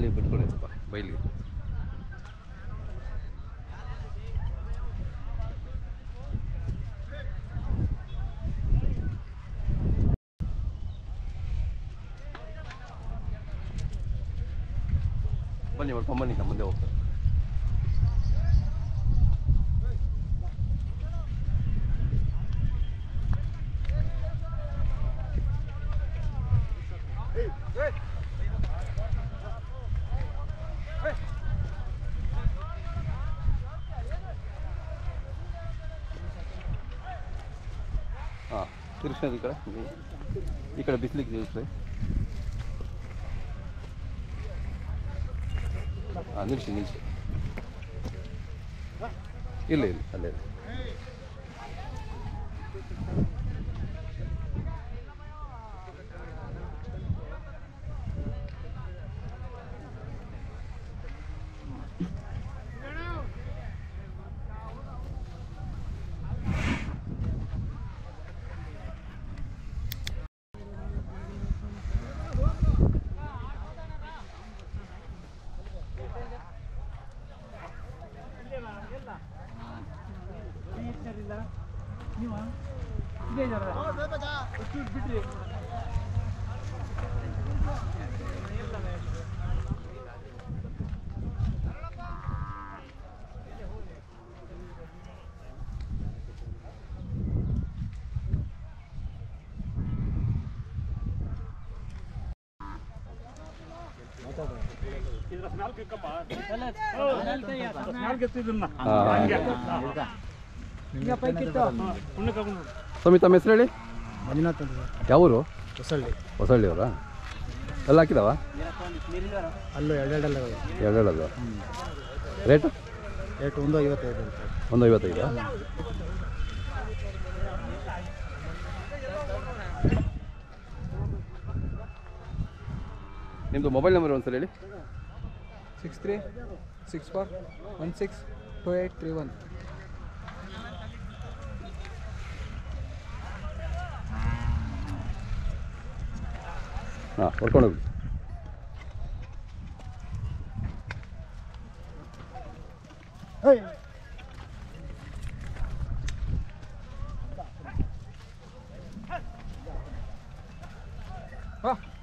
ಅಲ್ಲಿ ಬಿಟ್ಕೊಳ್ಳಿ ಸ್ವಲ್ಪ ಬೈಲಿಗೆ ಬನ್ನಿ ಹೊಡ್ಕೊಂಬನ್ನಿ ನಮ್ಮ ಮುಂದೆ ಹೋಗ್ತಾರೆ ಹಾಂ ತಿರ್ಸ್ಕೊಂಡು ಈ ಕಡೆ ನೀವು. ಈ ಕಡೆ ಬಿಸಿಲಿಗೆ ತಿರ್ಸ್ರಿ ಹಾಂ ನಿಲ್ಲಿಸಿ ನಿಲ್ಲಿಸಿ ಇಲ್ಲ ಇಲ್ಲ ಅಲ್ಲೇ ಇಲ್ಲ. ಸ್ವಾಮಿ ತಮ್ಮ ಹೆಸರು ಹೇಳಿ ಮಂಜುನಾಥ್ ಅಂತ ಯಾವ ಊರು ಹೊಸಳ್ಳಿ ಹೊಸಳ್ಳಿಯವರಾ ಎಲ್ಲ ಹಾಕಿದಾವ ಅಲ್ಲೂ ಎರಡೆರಡೆಲ್ಲ ಎರಡೆರಡದು ರೇಟು ರೇಟ್ ಒಂದು ಐವತ್ತೈದು ರೂಪಾಯಿ ಒಂದು ಐವತ್ತೈದು ನಿಮ್ಮದು ಮೊಬೈಲ್ ನಂಬರ್ ಒಂದ್ಸಲ ಹೇಳಿ six three six four one six two eight three one ಹಾಂ ಹೊಡ್ಕೊಂಡು ಹೋಗಿ ಹಾಂ